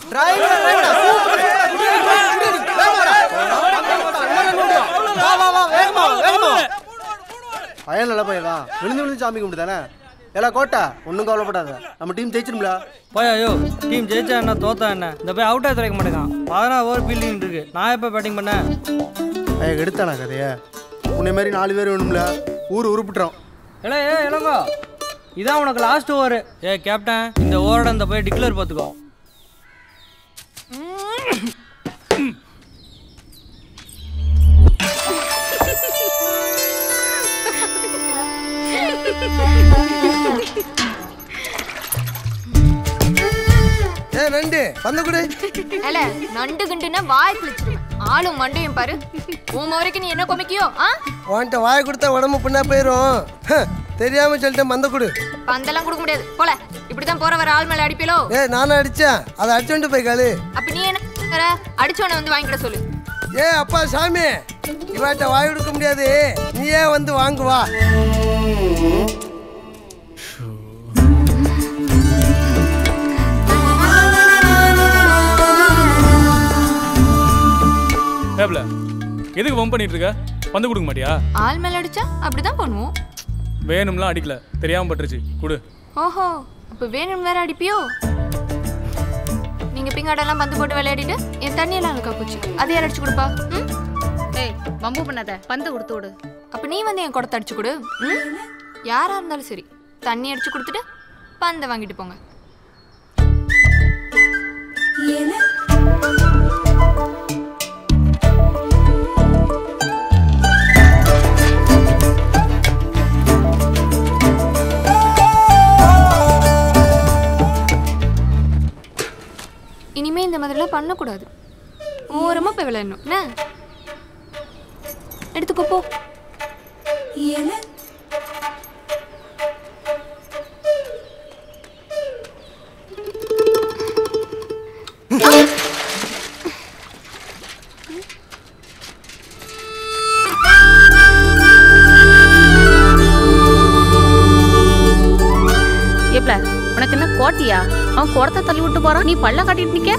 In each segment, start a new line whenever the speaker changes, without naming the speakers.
Driver driver வா வா வா வேகமா வேகமா பையன் நல்ல பையன் தான் விழுந்து விழுந்து சாமி கும்பிட்டு தானே ஏலா கோட்டை ஒன்றும் கவலைப்படாத நம்ம டீம் ஜெயிச்சிரும்ல
போய் ஐயோ டீம் ஜெயிச்சா என்ன தோத்தா என்ன இந்த போய் அவுட்டாக திறக்க மாட்டேங்கான் பதினாறு ஓவர் ஃபீல்டிங் இருக்கு நான் எப்போ பேட்டிங் பண்ணேன்
பையன் எடுத்தானா கதைய உன்னை மாதிரி நாலு பேர் வேணும்ல ஊர் உருப்பிட்டுறோம்
இல்லை ஏ இளங்கோ இதான் உனக்கு லாஸ்ட் ஓவர் ஏ கேப்டன் இந்த ஓவரோட இந்த போய் டிக்ளேர் பார்த்துக்கோ
ஏ நண்டு பந்த கொடு
அல்ல நண்டு கிண்டுனா வாய் கிழிச்சிருவேன் ஆளும் மண்டையும் பாரு உன் வரைக்கும் நீ என்ன கொமிக்கியோ ஆ
உன்கிட்ட வாய் கொடுத்தா உடம்பு புண்ணா போயிரும் ஹ, தெரியாம சொல்லிட்டேன் மந்த கொடு
பந்தெல்லாம் கொடுக்க முடியாது போல இப்படிதான் போற வர ஆள் மேல அடிப்பீலோ
ஏ நானும் அடிச்சேன் அதை அடிச்சுட்டு போய் காலு
அப்ப நீ என்ன வர அடிச்சவனை வந்து வாங்கிட சொல்லு
ஏ அப்பா சாமி இவாட்ட வாய் கொடுக்க முடியாது நீயே வந்து வாங்கு வா
ஏப்ல எதுக்கு வம் பண்ணிட்டு இருக்க வந்து கொடுக்க மாட்டியா
ஆள் மேல அடிச்சா அப்படிதான் பண்ணுவோம்
வேணும்லாம் அடிக்கல தெரியாம பட்டுருச்சு கொடு
ஓஹோ அப்ப வேணும் வேற அடிப்பியோ நீங்க பிங்காடெல்லாம் பந்து போட்டு விளையாடிட்டு என் தண்ணியெல்லாம் அழுக்கா போச்சு அதை யார் அடிச்சு கொடுப்பா ம்?
ஏய் வம்பு பண்ணாத பந்து கொடுத்து விடு
அப்ப நீ வந்து என் குடத்தை அடிச்சு கொடு ம்? யாரா இருந்தாலும் சரி தண்ணி அடிச்சு கொடுத்துட்டு பந்தை வாங்கிட்டு போங்க இனிமே இந்த மாதிரிலாம் பண்ணக்கூடாது ஓரமா போய் விளையாடணும் என்ன எடுத்துக்கோ போ
ஏப்ல உனக்கு என்ன கோட்டியா அவன் குடத்தை தள்ளி விட்டு போறான் நீ பல்ல காட்டிட்டு நிக்க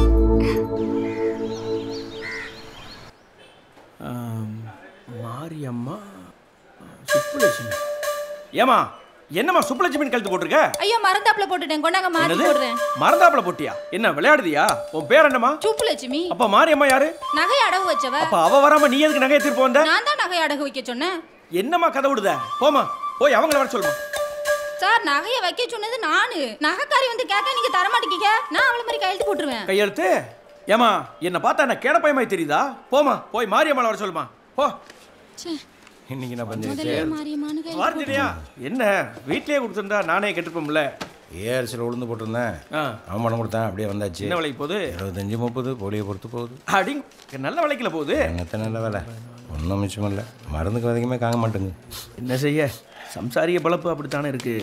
மாரியம்மா சுப்புலட்சுமி ஏமா என்னம்மா சுப்புலட்சுமி கழுத்து போட்டிருக்க
ஐயோ மறந்தாப்புல போட்டுட்டேன் கொண்டாங்க மாத்தி
என்னது
போடுறேன்
மறந்தாப்புல போட்டியா என்ன விளையாடுதியா உன் பேர் என்னம்மா
சூப்பு லட்சுமி
அப்ப மாரியம்மா யாரு
நகை அடகு வச்சவ
அப்ப அவ வராம நீ எதுக்கு நகையை திருப்ப வந்த
நான் தான் நகை அடகு வைக்க சொன்னேன்
என்னம்மா கதை விடுத போமா போய் அவங்கள வர சொல்லுமா
சார் நகையை வைக்க சொன்னது நானு நகைக்காரி வந்து கேட்க நீங்க தர மாட்டேங்க நான் அவள மாதிரி கையெழுத்து போட்டுருவேன்
கையெழுத்து ஏமா என்ன பார்த்தா என்ன கேடப்பயமாய் தெரியுதா போமா போய் மாரியம்மாளை வர சொல்லுமா போ இன்னைக்கு நான்
முதல்ல மாரியம்மான்னு கையெழுத்து
வார்த்தையா என்ன வீட்லயே கொடுத்துருந்தா நானே கெட்டுப்போம்ல
ஏஆர்சியில் உளுந்து போட்டிருந்தேன்
ஆ.
அவன் பணம் கொடுத்தான் அப்படியே வந்தாச்சு
என்ன விலைக்கு போகுது
இருபத்தஞ்சு முப்பது போலியை பொறுத்து போகுது
அடி நல்ல விலைக்குல போகுது
என்னத்த நல்ல வேலை ஒன்றும் மிச்சம் இல்லை மருந்துக்கு அதிகமே காங்க மாட்டேங்குது
என்ன செய்ய சம்சாரிய பழப்பு அப்படித்தானே இருக்கு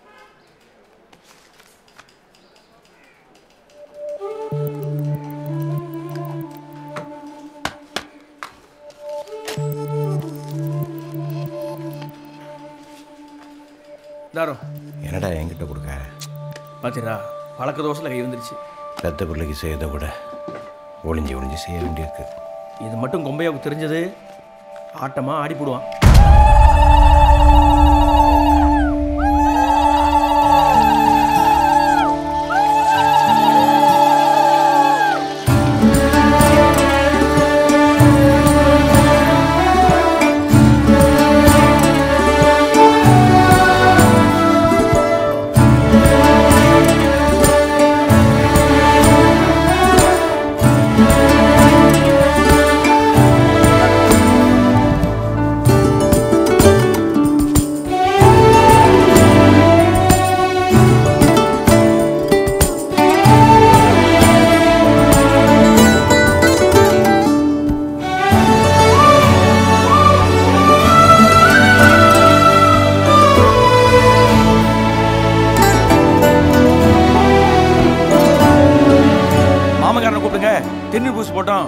தாரோ
என்னடா என்கிட்ட கொடுக்க
பாத்தீரா பழக்க தோசையில் கை வந்துருச்சு
பெத்த பிள்ளைக்கு செய்யறதை விட ஒளிஞ்சு ஒளிஞ்சு செய்ய வேண்டியிருக்கு
இது மட்டும் கொம்பையாவுக்கு தெரிஞ்சது ஆட்டமா ஆடி போடுவான் மாமக்காரனை கூப்பிடுங்க திருநீர் பூசி போட்டோம்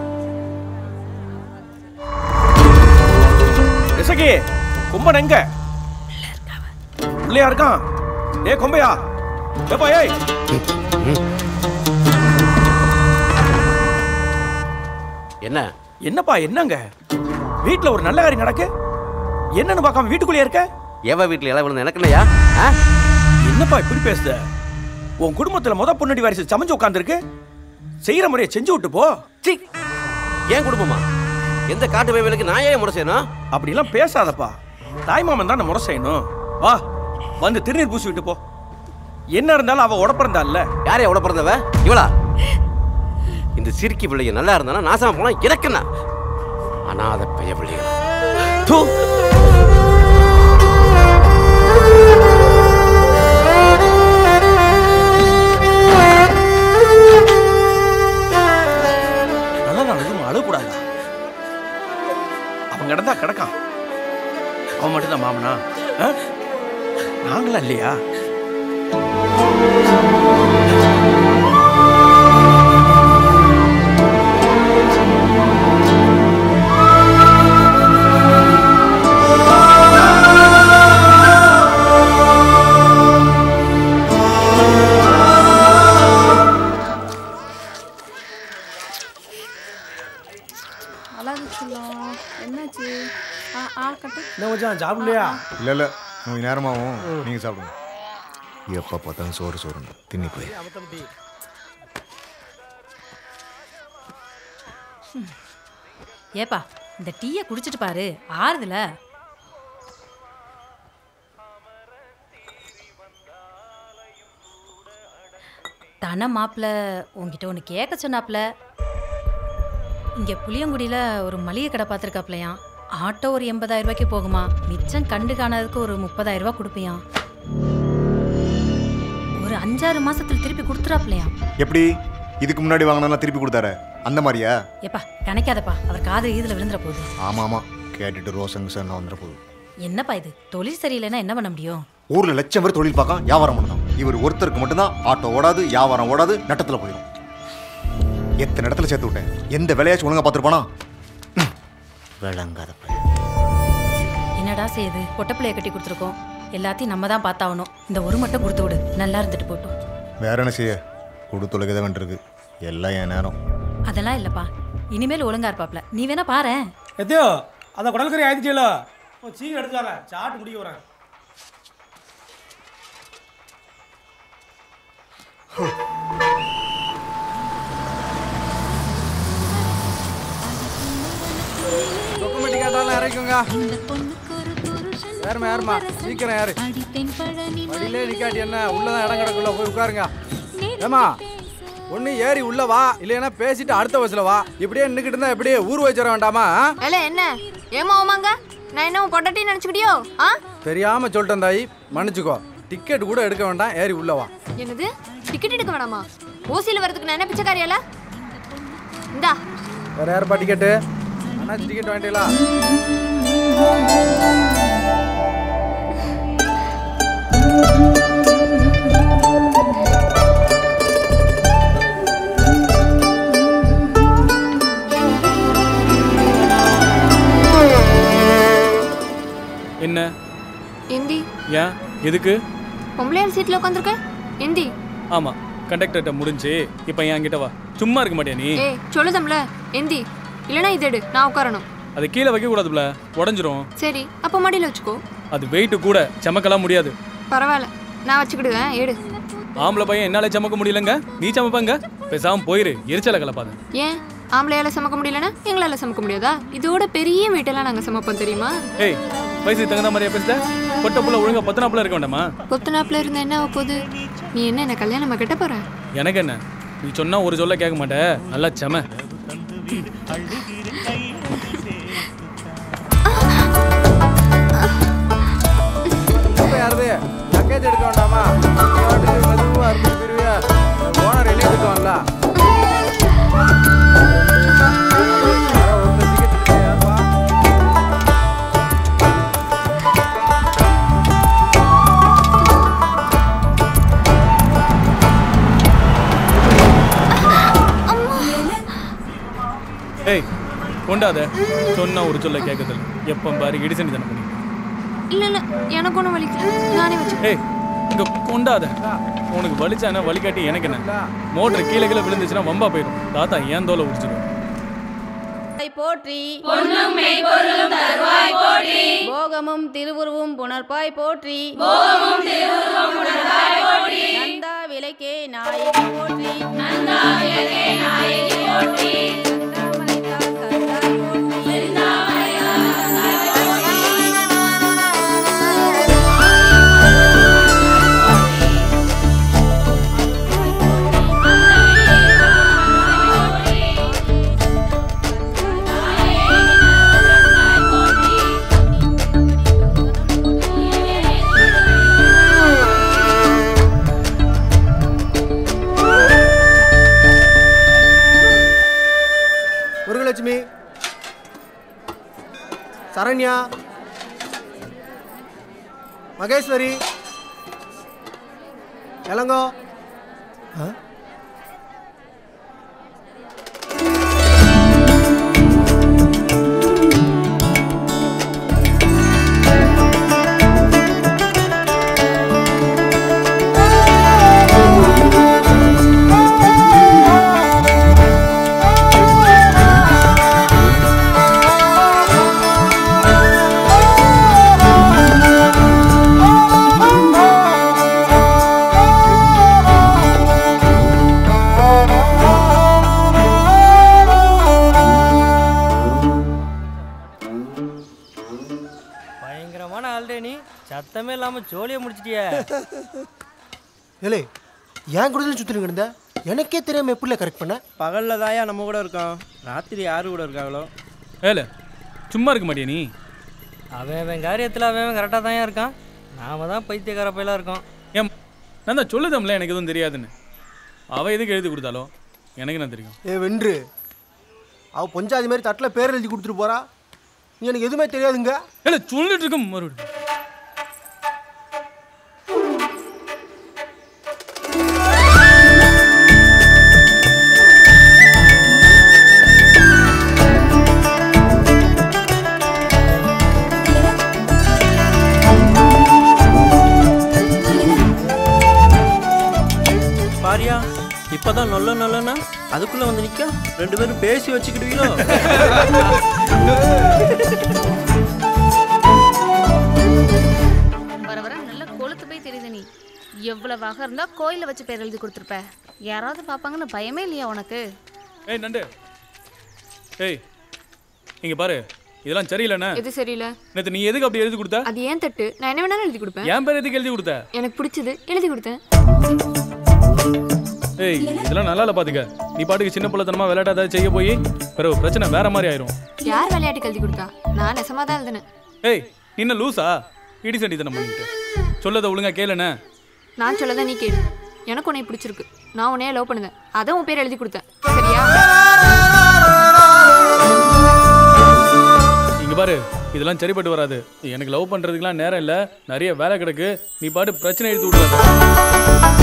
இசக்கி கும்பன் எங்க உள்ளையா இருக்கான் ஏ கொம்பையா ஏப்பா ஏய்
என்ன
என்னப்பா என்னங்க வீட்ல ஒரு நல்ல காரியம் நடக்கு என்னன்னு பார்க்காம வீட்டுக்குள்ளே இருக்க
எவ வீட்டில் இலை விழுந்த எனக்கு இல்லையா ஆ?
என்னப்பா இப்படி பேசுத உன் குடும்பத்துல முத பொண்ணடி வாரிசு சமைஞ்சு உட்காந்துருக்கு செய்யற முறையை செஞ்சு விட்டு போ
சீ ஏன் குடும்பமா எந்த காட்டு வேலைக்கு நான் ஏன் முறை செய்யணும்
அப்படிலாம் பேசாதப்பா தாய்மாமன் தான் முறை செய்யணும் வா வந்து திருநீர் பூசி விட்டு போ என்ன இருந்தாலும் அவ உடப்பிறந்தால
யாரையா எவ்வளோ பிறந்தவ இவளா இந்த சிரிக்கி பிள்ளைங்க நல்லா இருந்தானா நாசமா போனா எனக்கு என்ன அனாத பைய பிள்ளைங்க
தூ நல்ல நாள் எதுவும் அழக்கூடாதா அவன் கிடந்தா கிடக்கான் அவன் மட்டும்தான் மாமனா ஆ? நாங்களா இல்லையா
அழகு சொல்லும் என்னாச்சு ஆ ஆ கட்டு
என்ன மச்சான் சாப்பிடலையா
இல்லை இல்லை கொஞ்சம் நேரமாகும் நீங்கள் சாப்பிடுங்க எப்போ பார்த்தாலும் சோறு சோறுங்க தின்னி போய்
ஏப்பா இந்த டீயை குடிச்சிட்டு பாரு ஆறுதுல தன மாப்பிள்ள உன்கிட்ட ஒன்று கேட்க சொன்னாப்ல இங்கே புளியங்குடியில் ஒரு மளிகை கடை பார்த்துருக்காப்லையாம் ஆட்டோ ஒரு எண்பதாயிரம் ரூபாய்க்கு போகுமா மிச்சம் கண்டு காணாததுக்கு ஒரு முப்பதாயிரம் ரூபாய் கொடுப்பியாம் ஒரு அஞ்சாறு மாசத்துல திருப்பி கொடுத்துறாப்லையாம்
எப்படி இதுக்கு முன்னாடி வாங்கினா திருப்பி கொடுத்தாரு அந்த மாதிரியா
ஏப்பா கணக்காதப்பா அவர் காது ஈதில் விழுந்துற போகுது
ஆமாம் ஆமாம் கேட்டுட்டு ரோசங்க சார் வந்துட போகுது
என்னப்பா இது தொழில் சரியில்லைன்னா என்ன பண்ண முடியும்
ஊரில் லட்சம் பேர் தொழில் பார்க்க வியாபாரம் பண்ணணும் இவர் ஒருத்தருக்கு மட்டும்தான் ஆட்டோ ஓடாது வியாபாரம் ஓடாது நட்டத்தில் போயிடும் எத்தனை இடத்துல சேர்த்து விட்டேன் எந்த வேலையாச்சும் ஒழுங்கா பார்த்துருப்பானா
விளங்காத பையன்
என்னடா செய்யுது பொட்டப்பிள்ளைய கட்டி கொடுத்துருக்கோம் எல்லாத்தையும் நம்ம தான் பார்த்தாகணும் இந்த ஒரு மட்டும் கொடுத்து விடு நல்லா இருந்துட்டு போட்டும்
வேற என்ன செய்ய கொடுத்துலக தான் இருக்கு எல்லாம் என் நேரம்
அதெல்லாம் இல்லைப்பா இனிமேல் ஒழுங்கா இருப்பாப்ல நீ வேணா பாரேன்
எத்தையோ அந்த குடல்கறி ஆயிடுச்சுல சீக்கிரம் எடுத்துவாங்க சாப்பிட்டு முடிக்க போகிறேன்
டாக்குமெண்ட் கேட்டாலும் இறக்குங்க யாருமா யாருமா சீக்கிரம் யாரு வழியிலே நிக்காட்டி என்ன உள்ளதான் இடம் கிடக்குள்ள போய் உட்காருங்க ஏமா ஒண்ணு ஏறி உள்ள வா இல்லைன்னா பேசிட்டு அடுத்த பஸ்ல வா இப்படியே நின்னுக்கிட்டு இருந்தா எப்படியே ஊர் வச்சிட வேண்டாமா ஆ?
ஏல என்ன ஏமா ஓமாங்க நான் என்ன உன் பொட்டாட்டி நினச்சிக்கிட்டியோ ஆ
தெரியாம சொல்லிட்டேன் தாயி மன்னிச்சுக்கோ டிக்கெட் கூட எடுக்க வேண்டாம் ஏறி உள்ள வா
என்னது டிக்கெட் எடுக்க வேணாமா ஓசியில் வரதுக்கு நான் என்ன பிச்சைக்காரியால இந்தா
வேற யாருப்பா டிக்கெட்டு அண்ணாச்சி டிக்கெட் வாங்கிட்டீங்களா
என்ன
எந்தி
ஏன் எதுக்கு
பொம்பளையால் சீட்டில் உட்காந்துருக்க எந்தி
ஆமா கண்டக்டர்கிட்ட முடிஞ்சு இப்போ என் கிட்ட வா சும்மா இருக்க மாட்டியா நீ
ஏய் சொல்லுதம்ல எந்தி இல்லைனா இது எடு நான் உட்காரணும்
அதை கீழே வைக்க கூடாதுல உடஞ்சிரும்
சரி அப்போ மடியில் வச்சுக்கோ
அது வெயிட் கூட சமக்கலாம் முடியாது
பரவாயில்ல நான் வச்சுக்கிடுவேன் எடு
ஆம்பளை பையன் என்னால சமக்க முடியலங்க நீ சமைப்பாங்க பேசாம போயிரு எரிச்சலை கலப்பாத
ஏன் ஆம்பளையால சமைக்க முடியலன்னா எங்களால சமைக்க முடியாதா இதோட பெரிய வீட்டெல்லாம் நாங்கள் சமைப்போம் தெரியுமா
ஏய் வயசுக்கு தகுந்த மாதிரியா பேசுற பொட்ட புள்ள ஒழுங்கா பத்தனா புள்ள இருக்க வேண்டாமா
கொத்தனாப்புல இருந்தா என்ன ஆகப் போகுது நீ என்ன என்ன கல்யாணம் கட்ட போற
எனக்கு என்ன நீ சொன்னா ஒரு சொல்ல கேட்க மாட்டே நல்லா செம
இப்போ யாருது லக்கேஜ் எடுக்க வேண்டாமா மெதுவாக இருந்து பிரிவியா ஓனர் என்ன எடுக்கோம்ல
ஏய் கொண்டாத சொன்னா ஒரு சொல்ல கேட்கறதில்ல எப்போ பாரு இடிசனி தானே பண்ணி
இல்ல இல்ல எனக்கு ஒன்றும் வலிக்கல நானே வச்சு
ஏய் இங்க கொண்டாத உனக்கு வலிச்சானா வலிக்காட்டி எனக்கு என்ன மோட்டர் கீழே கீழே விழுந்துச்சுன்னா வம்பா போயிடும் தாத்தா ஏன் தோலை உடிச்சிடும்
தருவாய் போற்றி
பொன்னும் மெய்ப்பொருளும் தருவாய் போற்றி.
போகமும் திருவுருவும் புணர்ப்பாய் போற்றி
போகமும் திருவுருவும் புணர்ப்பாய் போற்றி.
நந்தா விளக்கே நாயகி போற்றி
நந்தா விளக்கே நாயகி போற்றி.
முருகலட்சுமி சரண்யா மகேஸ்வரி இளங்கோ ஆ?
பயங்கரமான ஆள்டே நீ சத்தமே இல்லாம ஜோலியை முடிச்சிட்டியே
ஏலே ஏன் கூட சுற்றிட்டு இருந்த எனக்கே தெரியாம எப்படி கரெக்ட் பண்ண
பகல்ல தாயா நம்ம கூட இருக்கோம் ராத்திரி யாரு கூட இருக்காங்களோ
ஏல சும்மா இருக்க மாட்டியா நீ
அவன் அவன் காரியத்தில் அவன் அவன் கரெக்டாக தான் இருக்கான் நாம தான் பைத்தியக்கார பையலாக இருக்கோம்
ஏன் நான் தான் சொல்லுதம்ல எனக்கு எதுவும் தெரியாதுன்னு அவள் எதுக்கு எழுதி கொடுத்தாலோ எனக்கு என்ன தெரியும்
ஏ வென்று அவ பொஞ்சாதி மாதிரி தட்டில் பேர் எழுதி கொடுத்துட்டு போறா நீ எனக்கு எதுவுமே தெரியாதுங்க
இல்லை சொல்லிட்டு இருக்க மறுபடியும்
பாரியா இப்பதான் நொல்ல நொல்லனா அதுக்குள்ள வந்து நிக்க ரெண்டு பேரும் பேசி வச்சுக்கிடுவீங்களோ
வர வர நல்ல கொளுத்து போய் தெரியுது நீ எவ்வளவு வகை இருந்தா கோயில வச்சு பேர் எழுதி கொடுத்துருப்ப யாராவது பார்ப்பாங்கன்னு பயமே இல்லையா உனக்கு
ஏய் நண்டு ஏய் இங்க பாரு இதெல்லாம் சரியில்லைண்ணே
எது சரியில்லை
நேற்று நீ எதுக்கு அப்படி எழுதி கொடுத்த
அது ஏன் தட்டு நான் என்ன வேணாலும் எழுதி கொடுப்பேன்
என் பேர் எதுக்கு எழுதி கொடுத்த
எனக்கு பிடிச்சது எழுதி கொடுத்தேன்
ஏய் இதெல்லாம் நல்லா இல்லை பாத்துக்க நீ பாட்டுக்கு சின்ன பிள்ளைத்தனமா விளையாட்ட ஏதாவது செய்ய போய் பிறகு பிரச்சனை வேற மாதிரி ஆயிரும்
யார் விளையாட்டுக்கு எழுதி கொடுத்தா நான் நெசமா தான் எழுதினேன்
ஏய் நீ என்ன லூசா இடி சண்டித்தனம் பண்ணிட்டு சொல்லதை ஒழுங்கா கேளுண்ணே
நான் சொல்லதான் நீ கேளு எனக்கு உன்னை பிடிச்சிருக்கு நான் உன்னைய லவ் பண்ணுதேன் அதான் உன் பேர் எழுதி கொடுத்தேன் சரியா
இங்க பாரு இதெல்லாம் சரிப்பட்டு வராது எனக்கு லவ் பண்றதுக்குலாம் நேரம் இல்ல நிறைய வேலை கிடக்கு நீ பாட்டு பிரச்சனை எடுத்து விடாத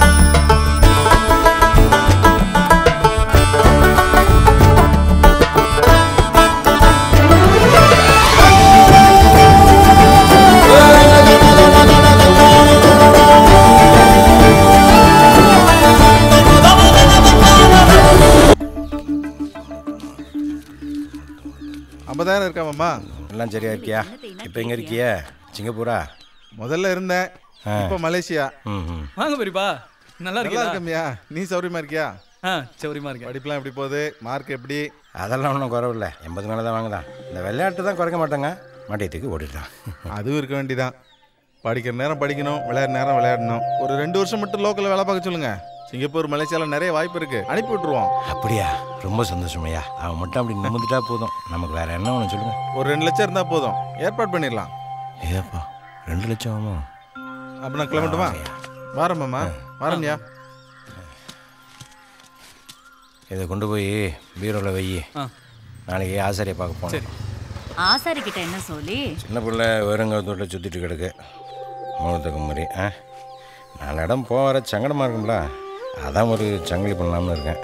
ஐம்பதாயிரம் இருக்கா மாமா
எல்லாம் சரியா இருக்கியா இப்போ எங்கே இருக்கியா சிங்கப்பூரா
முதல்ல இருந்தேன்
ஆ.
இப்போ மலேசியா
ம் ம்
வாங்க பெரியப்பா நல்லா
நல்லா
இருக்கீங்களா
இருக்கமியா நீ சௌரியமா இருக்கியா
ஆ சௌரியமா இருக்கேன்
படிப்புலாம் எப்படி போகுது மார்க் எப்படி
அதெல்லாம் ஒன்றும் குறவில்லை எண்பது மேலே தான் வாங்குதான் இந்த விளையாட்டு தான் குறைக்க மாட்டாங்க மாட்டியத்துக்கு ஓடிட்டான்
அதுவும் இருக்க வேண்டியதான் படிக்கிற நேரம் படிக்கணும் விளையாடுற நேரம் விளையாடணும் ஒரு ரெண்டு வருஷம் மட்டும் லோக்கலில் வேலை பார்க்க சொல்லுங்க சிங்கப்பூர் மலேசியாவில் நிறைய வாய்ப்பு இருக்கு அனுப்பி விட்டுருவோம்
அப்படியா ரொம்ப சந்தோஷமையா அவன் மட்டும் அப்படி நிமிந்துட்டா போதும் நமக்கு வேற என்ன ஒன்று சொல்லுங்க
ஒரு ரெண்டு லட்சம் இருந்தால் போதும் ஏற்பாடு பண்ணிடலாம்
ஏப்பா ரெண்டு லட்சம் ஆகுமா
அப்போ நான் கிளம்பட்டுமா வாரம் மாமா வாரம்யா
இதை கொண்டு போய் பீரோவில் வை நாளைக்கு ஆசாரியை பார்க்க போனோம்
ஆசாரி கிட்ட என்ன சொல்லி
சின்ன பிள்ளை வெறுங்க தோட்டில் சுற்றிட்டு கிடக்கு முகத்துக்கு மாதிரி ஆ நாலு இடம் போகிற சங்கடமாக இருக்கும்ல அதான் ஒரு சங்கிலி பண்ணலாம்னு இருக்கேன்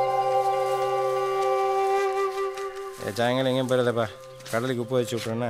ஏ சாயங்காலம் எங்கேயும் போயிடாதப்பா கடலுக்கு உப்பு வச்சு விட்றேன்னா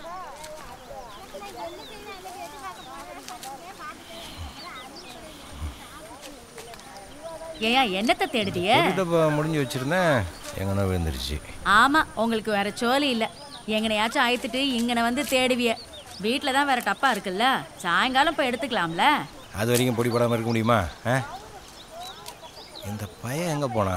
ஏயா என்னத்தை தேடுதிய
ஒரு டப்பா முடிஞ்சு வச்சிருந்தேன் எங்கன்னா விழுந்துருச்சு
ஆமா உங்களுக்கு வேற சோலி இல்ல எங்கனையாச்சும் ஆயத்துட்டு இங்கன வந்து தேடுவிய வீட்டில் தான் வேற டப்பா இருக்குல்ல சாயங்காலம் போய் எடுத்துக்கலாம்ல
அது வரைக்கும் பொடி போடாமல் இருக்க முடியுமா ஆ இந்த பையன் எங்கே போனா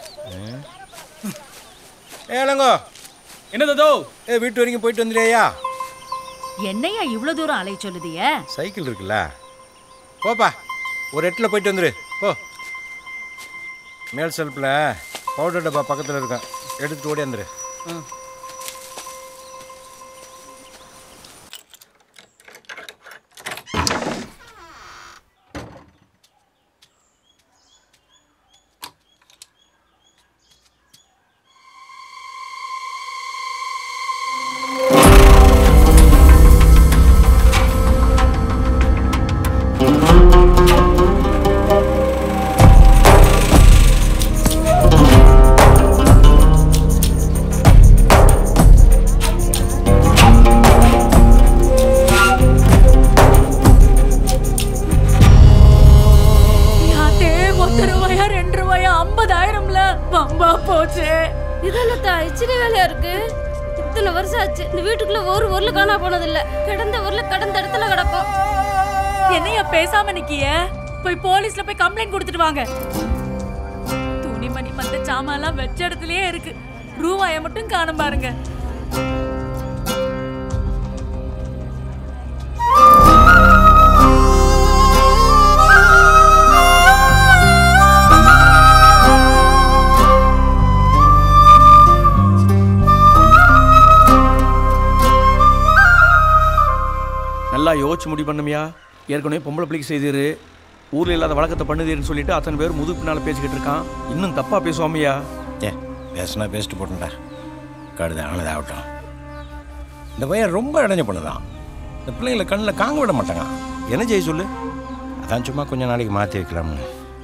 ஏ இளங்கோ
என்ன தோ
ஏ வீட்டு வரைக்கும் போயிட்டு வந்துடுறியா
என்னையா இவ்வளோ தூரம் அலைய சொல்லுதிய
சைக்கிள் இருக்குல்ல போப்பா ஒரு எட்டில் போயிட்டு வந்துரு போ மேல் செல்ஃபில் பவுடர் டப்பா பக்கத்தில் இருக்கேன் எடுத்துட்டு ஓடி வந்துரு
யாத்தே மொத்த ரூபாயா ரெண்டு ரூபாயா ஐம்பதாயிரம்ல பம்பா போச்சு
இதெல்லாம் இச்சினி வேலையா இருக்கு இத்தனை வருஷம் ஆச்சு இந்த வீட்டுக்குள்ள ஒரு ஊர்ல காணா போனதில்ல கிடந்த ஊர்ல கடந்த இடத்துல கிடக்கும்
என்னையா பேசாம நிக்கிய போய் போலீஸ்ல போய் கம்ப்ளைண்ட் கொடுத்துட்டு வாங்க துணிமணி மத்த சாமான்லாம் வச்ச இடத்துலயே இருக்கு ரூபாய மட்டும் காணும் பாருங்க
நல்லா யோசிச்சு முடிவு பண்ணுமியா ஏற்கனவே பொம்பளை பிள்ளைக்கு செய்திரு ஊரில் இல்லாத வழக்கத்தை பண்ணுதீர்னு சொல்லிட்டு அத்தனை பேர் முதுகு பின்னால் பேசிக்கிட்டு இருக்கான் இன்னும் தப்பாக பேசுவாமியா
ஏ பேசுனா பேசிட்டு போட்டுண்டா கடுது ஆனது ஆகட்டும் இந்த பையன் ரொம்ப இடைஞ்ச பண்ணுதான் இந்த பிள்ளைங்களை கண்ணில் காங்க விட மாட்டாங்க என்ன செய்ய சொல்லு அதான் சும்மா கொஞ்ச நாளைக்கு மாற்றி வைக்கலாம்னு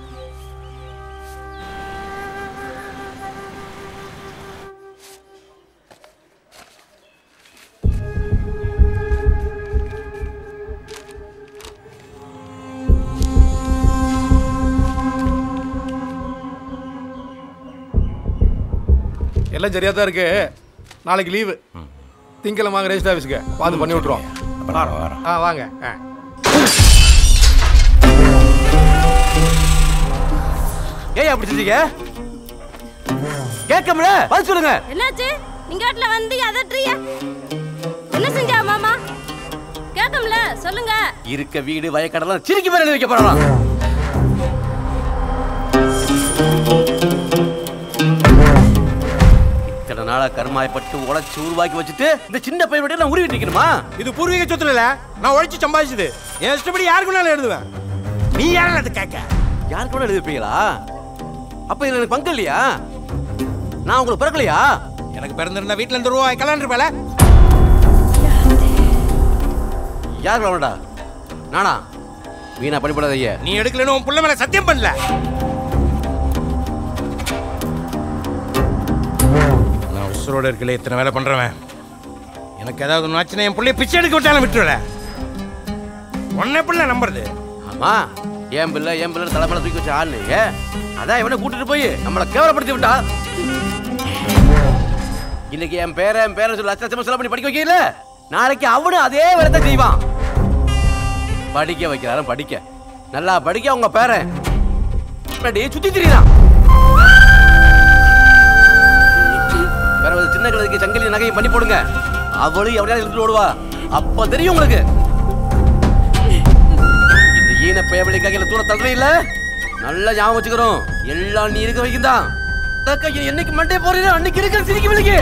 எல்லாம் சரியா தான் இருக்கு நாளைக்கு லீவு திங்கக்கிழமை வாங்க ரெஜிஸ்டர் ஆஃபீஸ்க்கு பார்த்து பண்ணி விட்ருவோம்
அப்புறம் வரோம்
ஆ வாங்க ஆ
ஏய் அப்படி செஞ்சீங்க கேட்கல பதில் சொல்லுங்க
என்னாச்சு நீங்க வீட்டுல வந்து அதட்டுறிய என்ன செஞ்சா மாமா கேட்கல சொல்லுங்க
இருக்க வீடு வயக்கடலாம் சிரிக்கி மேல எழுதி வைக்க போறான் இத்தனை நாளா கருமாயப்பட்டு உழைச்சு உருவாக்கி வச்சுட்டு இந்த சின்ன பையன் விட்டு நான் உருவிட்டு இருக்கணுமா
இது பூர்வீக சொத்துல இல்ல நான் உழைச்சு சம்பாதிச்சது என் இஷ்டப்படி யாருக்கு வேணாலும் எழுதுவேன் நீ யாரும் அது கேட்க
யாருக்கு கூட எழுதி வைப்பீங்களா அப்ப இதுல எனக்கு பங்கு இல்லையா நான் உங்களுக்கு பிறக்கலையா
எனக்கு பிறந்திருந்தா வீட்டுல இருந்து ரூபாய் கலாண்டிருப்பேல
யார் வேணாடா நானா வீணா படிப்படாத ஐயா
நீ எடுக்கலன்னு உன் புள்ள மேல சத்தியம் பண்ணல நான் உசுரோட இருக்கல இத்தனை வேலை பண்றவன் எனக்கு ஏதாவது ஒன்று ஆச்சுன்னா என் பிள்ளைய பிச்சை எடுக்க விட்டாலும் விட்டுருல உன்னை பிள்ளை நம்புறது
ஆமா என் பிள்ளை என் பிள்ளை தலைமையில தூக்கி வச்ச ஆளு ஏ அதான் இவனை கூட்டிட்டு போய் நம்மளை கேவலப்படுத்தி விட்டா இன்னைக்கு என் பேர என் பேரன் சொல்லி லட்ச லட்சமா செலவு பண்ணி படிக்க வைக்கல நாளைக்கு அவனும் அதே வேலை செய்வான் படிக்க வைக்கிறாரும் படிக்க நல்லா படிக்க உங்க பேரன் அப்படியே சுத்தி திரியான் வேற ஒரு சின்ன கழுதைக்கு சங்கிலி நகையும் பண்ணி போடுங்க அவளும் எவனையாவது இழுத்துட்டு ஓடுவா அப்ப தெரியும் உங்களுக்கு இந்த ஈன பேவலிக்காக இல்ல தூர தள்ளுறே இல்ல நல்லா ஞாபகம் வச்சுக்கிறோம் எல்லாம் நீ இருக்க வைக்குதான் என்னைக்கு மண்டே போறீங்க அன்னைக்கு இருக்க சிரிக்க விழுக்கு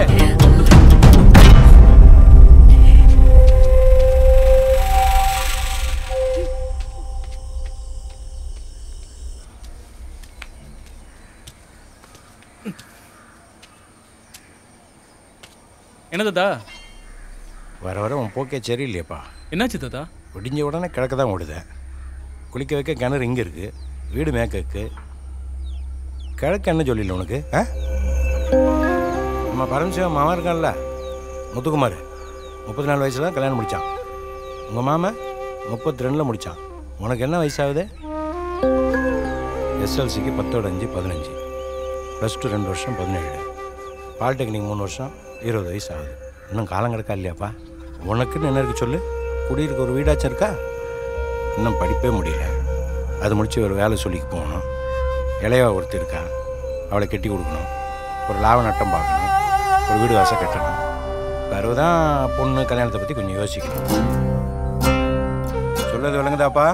என்ன தாத்தா
வர வர உன் போக்கே சரியில்லையப்பா
என்னாச்சு தாத்தா
விடிஞ்ச உடனே கிழக்க தான் ஓடுதேன் குளிக்க வைக்க கிணறு இங்கே இருக்கு வீடு மேற்க இருக்கு கிழக்கு என்ன சொல்லிடல உனக்கு ஆ நம்ம பரமசிவம் மாமா இருக்கான்ல முத்துக்குமார் முப்பத்தி நாலு வயசுல தான் கல்யாணம் முடித்தான் உங்கள் மாமன் முப்பத்தி ரெண்டில் முடித்தான் உனக்கு என்ன வயசாகுது எஸ்எல்சிக்கு பத்தோட அஞ்சு பதினஞ்சு ப்ளஸ் டூ ரெண்டு வருஷம் பதினேழு பாலிடெக்னிக் மூணு வருஷம் இருபது வயசு ஆகுது இன்னும் காலம் கிடக்கா இல்லையாப்பா உனக்குன்னு என்ன இருக்கு சொல்லு குடியிருக்க ஒரு வீடாச்சும் இருக்கா இன்னும் படிப்பே முடியல அது முடிச்சு ஒரு வேலை சொல்லிக்கு போகணும் இளையவா ஒருத்தர் இருக்கா அவளை கட்டி கொடுக்கணும் ஒரு லாப நட்டம் பார்க்கணும் ஒரு வீடு வாசல் கட்டணும் பிறகு தான் பொண்ணு கல்யாணத்தை பற்றி கொஞ்சம் யோசிக்கணும் சொல்றது விளங்குதாப்பா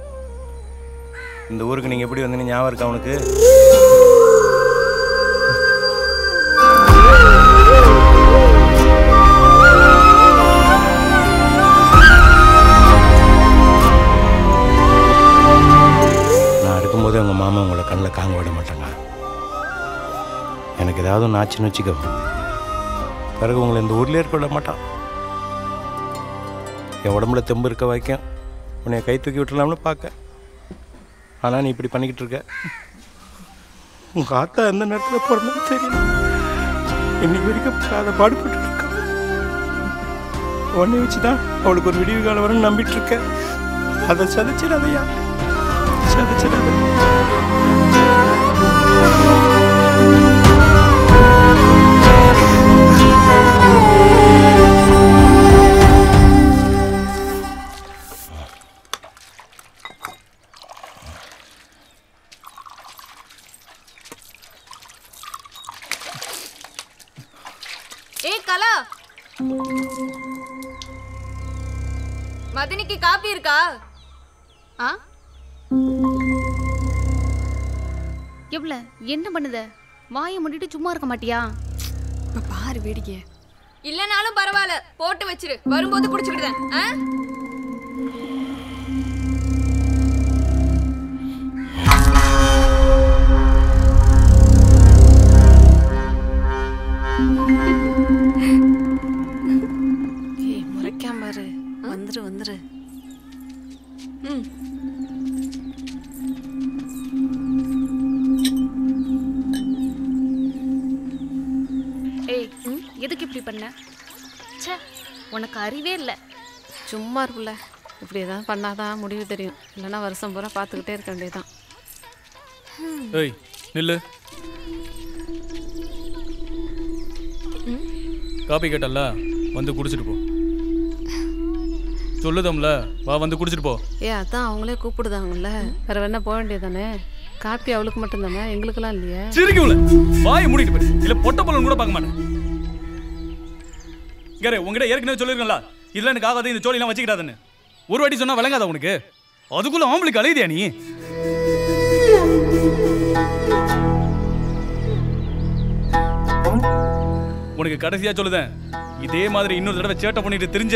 இந்த ஊருக்கு நீங்கள் எப்படி வந்தீங்க ஞாபகம் இருக்கா உனக்கு நான் இருக்கும்போது உங்கள் மாமா உங்களை கண்ணில் காங்க விட மாட்டாங்க எனக்கு ஏதாவது ஒன்று ஆச்சுன்னு வச்சுக்கோ பிறகு உங்களை இந்த ஊர்லேயே இருக்க விட மாட்டான் என் உடம்புல தெம்பு இருக்க வரைக்கும் உன்னை கை தூக்கி விட்டுலாம்னு பார்க்க ஆனால் நீ இப்படி பண்ணிக்கிட்டு இருக்க உங்கள் ஆத்தா எந்த நேரத்தில் பிறந்தது தெரியல இன்னைக்கு வரைக்கும் அதை பாடுபட்டு இருக்கா உன்னை வச்சு தான் அவளுக்கு ஒரு விடிவு காலம் வரும்னு நம்பிட்டு இருக்க அதை சதைச்சிடாதையா சதைச்சிடாத
ஏய் கலா மதினிக்கு காப்பி இருக்கா
ஆ எவ்வளோ என்ன பண்ணுத வாயை மூடிட்டு சும்மா இருக்க மாட்டியா
இப்ப பாரு வேடிக்கை இல்லனாலும் பரவாயில்ல போட்டு வச்சிரு வரும்போது குடிச்சுக்கிட்டேன் ஆ
ஏய் முறைக்காம பாரு வந்துரு வந்துரு
ம்
ஏய் எதுக்கு இப்படி பண்ண ச்சே உனக்கு அறிவே இல்லை
சும்மா இருக்குல்ல இப்படி ஏதாவது பண்ணாதான் முடிவு தெரியும் இல்லைன்னா வருஷம் பூரா பார்த்துக்கிட்டே இருக்க வேண்டியதுதான்
ஏய் நில்லு காப்பி கேட்டல்ல வந்து குடிச்சிட்டு போ சொல்லுதம்ல வா வந்து குடிச்சிட்டு போ
ஏ அதான் அவங்களே கூப்பிடுதாங்கல்ல வேற வேணா போக வேண்டியதானே காப்பி அவளுக்கு மட்டும்தானே எங்களுக்கெல்லாம் இல்லையே
சிரிக்கும்ல வாயை மூடிட்டு போய் இல்ல பொட்ட பலன் கூட பார்க்க மாட்டேன் கேரே உங்ககிட்ட ஏற்கனவே சொல்லிருக்கல இதெல்லாம் எனக்கு ஆகாது இந்த சோழிலாம் வச்சுக்கிட்டாதுன்னு ஒரு வாட்டி சொன்னா விளங்காத உனக்கு அதுக்குள்ள ஆம்பளுக்கு அலையுதியா நீ உனக்கு கடைசியா சொல்லுதேன் இதே மாதிரி இன்னொரு தடவை சேட்டை பண்ணிட்டு தெரிஞ்ச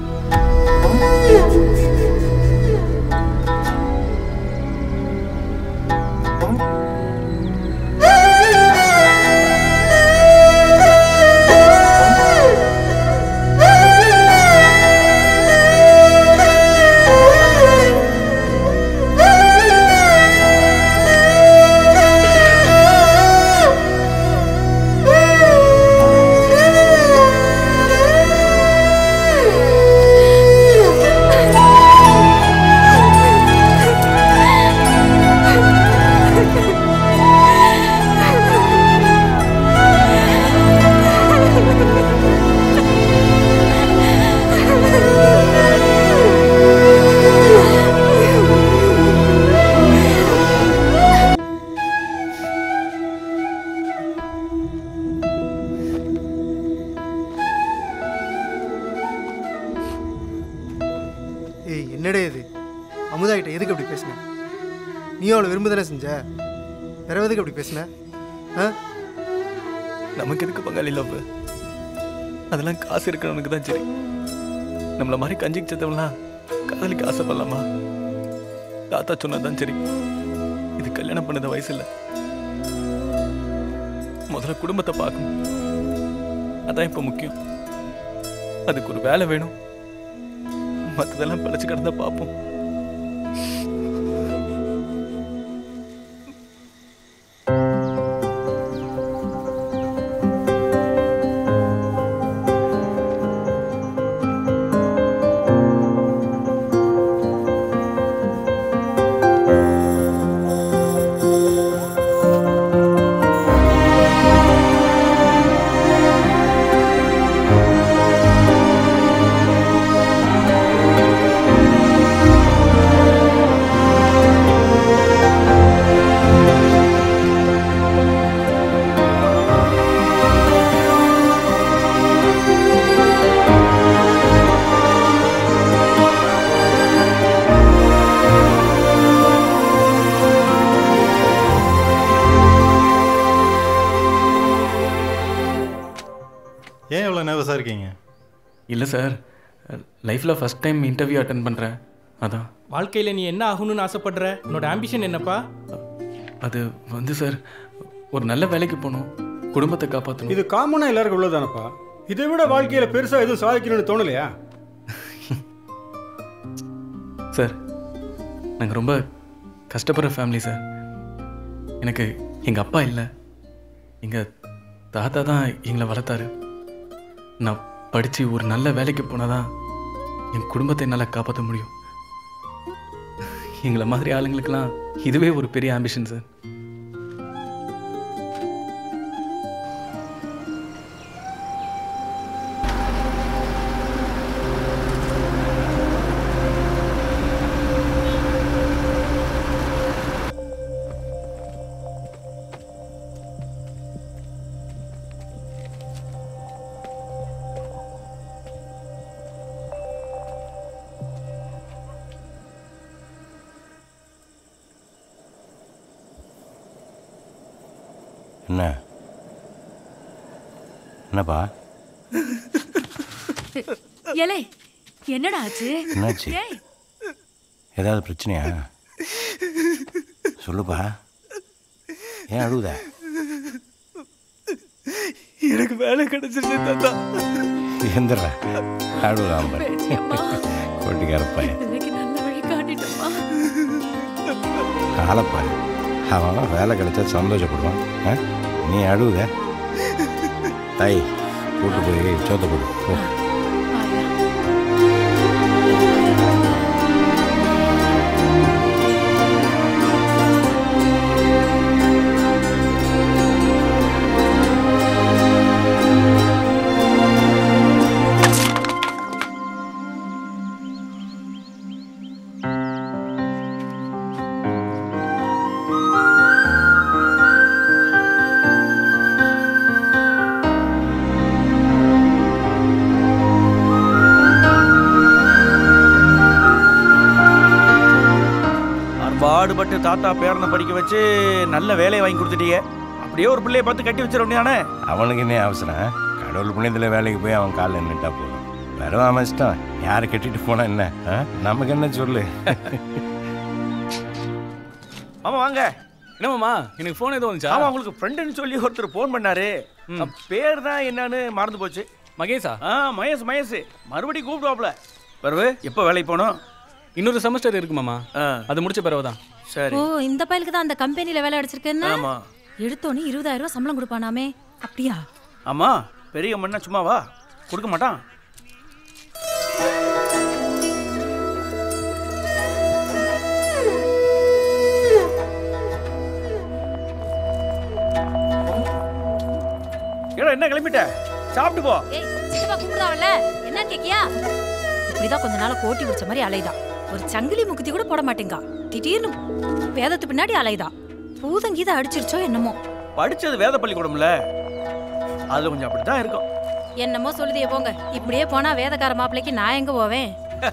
ஏய் என்னடே இது அமுதாகிட்ட எதுக்கு அப்படி பேசின நீயும் அவளை விரும்ப தானே செஞ்ச வேற எதுக்கு அப்படி பேசின ஆ
நமக்கு எதுக்கு பங்காளி லவ் அதெல்லாம் காசு இருக்கிறவனுக்கு தான் சரி நம்மள மாதிரி கஞ்சிக்கு செத்தவங்களாம் காதலிக்கு ஆசைப்படலாமா தாத்தா சொன்னதுதான் சரி இது கல்யாணம் பண்ணத வயசு இல்லை முதல்ல குடும்பத்தை பார்க்கணும் அதான் இப்போ முக்கியம் அதுக்கு ஒரு வேலை வேணும் மற்றதெல்லாம் பிழைச்சு கிடந்தா பார்ப்போம்
நர்வஸாக இருக்கீங்க
இல்லை சார் லைஃப்பில் ஃபஸ்ட் டைம் இன்டர்வியூ அட்டன் பண்ணுறேன் அதான்
வாழ்க்கையில் நீ என்ன ஆகணும்னு ஆசைப்படுற உன்னோட ஆம்பிஷன் என்னப்பா
அது வந்து சார் ஒரு நல்ல வேலைக்கு போகணும் குடும்பத்தை காப்பாற்றணும்
இது காமனாக எல்லாருக்கும் உள்ளதானப்பா இதை விட வாழ்க்கையில் பெருசாக எதுவும் சாதிக்கணும்னு தோணலையா
சார் நாங்கள் ரொம்ப கஷ்டப்படுற ஃபேமிலி சார் எனக்கு எங்கள் அப்பா இல்லை எங்கள் தாத்தா தான் எங்களை வளர்த்தாரு நான் படித்து ஒரு நல்ல வேலைக்கு போனால் தான் என் குடும்பத்தை என்னால் காப்பாற்ற முடியும் எங்களை மாதிரி ஆளுங்களுக்கெல்லாம் இதுவே ஒரு பெரிய ஆம்பிஷன் சார்
என்ன என்னப்பா
ஏலே என்னடா ஆச்சு
என்னாச்சு?
ஏய்,
ஏதாவது பிரச்சனையா சொல்லுப்பா ஏன் அழுகுத
எனக்கு வேலை கிடைச்சிருச்சு தாத்தா
எந்திர அழுகாம கொட்டிக்கார பையன்
இன்னைக்கு நல்ல வழி காட்டிட்டோமா
ஆளப்பாரு அவன் வேலை கிடைச்சா சந்தோஷப்படுவான் ஆ? நீ அழுகுத தாய் கூட்டு போய் சோத்த போடு போ
பாடுபட்டு தாத்தா பேரனை படிக்க வச்சு நல்ல வேலையை வாங்கி கொடுத்துட்டீங்க அப்படியே ஒரு பிள்ளைய பார்த்து கட்டி வச்சிட வேண்டியானே
அவனுக்கு என்ன அவசரம் கடவுள் புண்ணியத்தில் வேலைக்கு போய் அவன் காலில் நின்றுட்டா போதும் வெறும் அவன் இஷ்டம் யாரை கட்டிட்டு போனா என்ன ஆ? நமக்கு என்ன சொல்லு
ஆமா வாங்க
என்னமாம்மா எனக்கு ஃபோன் எதுவும் வந்துச்சா
ஆமா உங்களுக்கு ஃப்ரெண்டுன்னு சொல்லி ஒருத்தர் ஃபோன் பண்ணாரு பேர் தான் என்னன்னு மறந்து போச்சு
மகேஷா
ஆ மகேஷ் மகேஷ் மறுபடியும் கூப்பிடுவாப்ல பரவு எப்போ வேலைக்கு போனோம்
இன்னொரு செமஸ்டர் இருக்கு மாமா அது முடிச்ச பிறகு தான்
சரி
ஓ இந்த பையலுக்கு தான் அந்த கம்பெனில வேலை அடிச்சிருக்கேன்னு
ஆமா
எடுத்தோன்னே இருபதாயிரம் ரூபாய் சம்பளம் கொடுப்பானாமே அப்படியா
ஆமா பெரிய மண்ணா சும்மாவா கொடுக்க மாட்டான் ஏடா என்ன கிளம்பிட்ட சாப்பிட்டு போ
ஏய் சித்தப்பா கூப்பிடுறாவல்ல என்ன கேக்கியா இப்படிதான் கொஞ்ச நாள் கோட்டி குடிச்ச மாதிரி அலைதா ஒரு சங்கிலி முக்குத்தி கூட போட மாட்டேங்கா திடீர்னு வேதத்து பின்னாடி அலைதா பூதங்கீத அடிச்சிருச்சோ என்னமோ
படிச்சது வேத பள்ளிக்கூடம்ல அதுல கொஞ்சம் அப்படித்தான் இருக்கும்
என்னமோ சொல்லுதியே போங்க இப்படியே போனா வேதக்கார மாப்பிள்ளைக்கு நான் எங்க போவேன்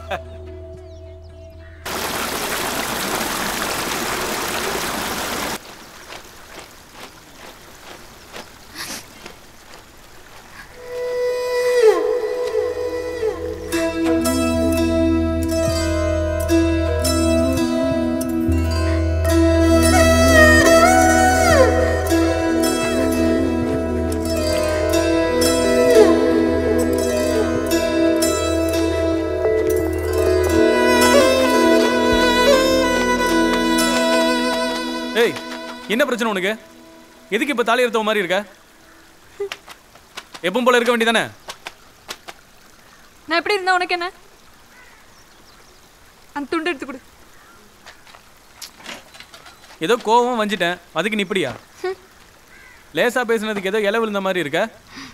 ஏய் என்ன பிரச்சனை உனக்கு எதுக்கு இப்போ தாலி எடுத்த மாதிரி இருக்க எப்பவும் போல இருக்க வேண்டியதானே
நான் எப்படி இருந்தா உனக்கு என்ன அந்த துண்டு எடுத்து கொடு
ஏதோ கோவம் வஞ்சிட்டேன் அதுக்கு நீ இப்படியா லேசா பேசுனதுக்கு ஏதோ இலை விழுந்த மாதிரி இருக்க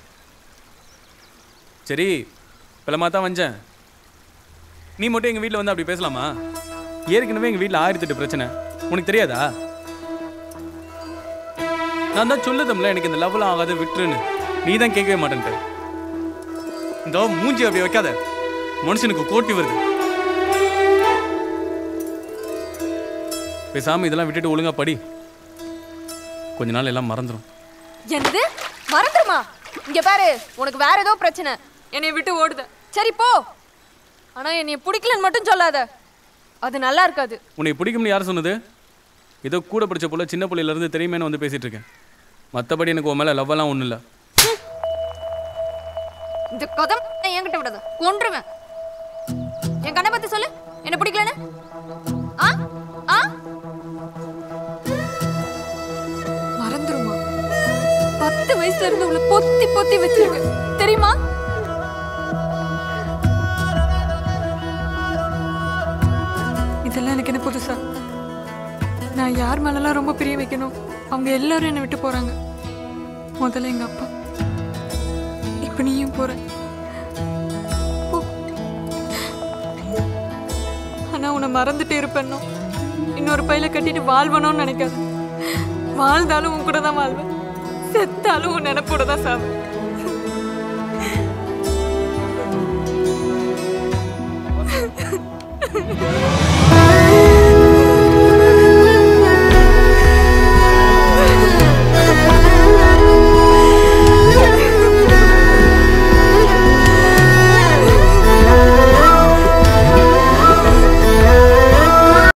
சரி பிள்ளமா தான் வஞ்சேன் நீ மட்டும் எங்கள் வீட்டில் வந்து அப்படி பேசலாமா ஏற்கனவே எங்கள் வீட்டில் ஆயிரத்தெட்டு பிரச்சனை உனக்கு தெரியாதா நான் தான் சொல்லுதம்ல எனக்கு இந்த லவ்லாம் ஆகாது விட்டுருன்னு நீ தான் கேட்கவே மாட்டேன்ட்டு இந்த மூஞ்சி அப்படி வைக்காத மனுஷனுக்கு கோட்டி வருது பேசாம இதெல்லாம் விட்டுட்டு ஒழுங்கா படி கொஞ்ச நாள் எல்லாம் மறந்துடும்
என்னது மறந்துருமா
இங்க பாரு உனக்கு வேற ஏதோ பிரச்சனை என்னை விட்டு ஓடுத சரி போ ஆனா என்னைய பிடிக்கலன்னு மட்டும் சொல்லாத அது நல்லா இருக்காது
உன்னை பிடிக்கும்னு யார் சொன்னது ஏதோ கூட படிச்ச போல சின்ன பிள்ளையிலேருந்து தெரியுமேன்னு வந்து பேசிட்டு இருக்கேன் மற்றபடி எனக்கு உன் மேலே லவ்வெல்லாம் ஒன்றும் இல்லை
இந்த கதை என்கிட்ட விடாத கொன்றுவேன் என் கண்ணை பத்தி சொல்லு என்ன பிடிக்கலன்னு ஆ ஆ மறந்துருமா பத்து வயசுல இருந்து உங்களை பொத்தி பொத்தி வச்சிருக்கு தெரியுமா
இதெல்லாம் எனக்கு என்ன புதுசா நான் யார் மேலெல்லாம் ரொம்ப பிரிய வைக்கணும் அவங்க எல்லாரும் என்னை விட்டு போறாங்க முதல்ல எங்க அப்பா இப்ப நீயும் போற போ. ஆனா உன்னை மறந்துட்டு இருப்பேன்னோ இன்னொரு பையில கட்டிட்டு வாழ்வணும்னு நினைக்காத வாழ்ந்தாலும் உன் கூட தான் வாழ்வேன் செத்தாலும் உன் நினைப்போட தான் சாவேன்
ஆ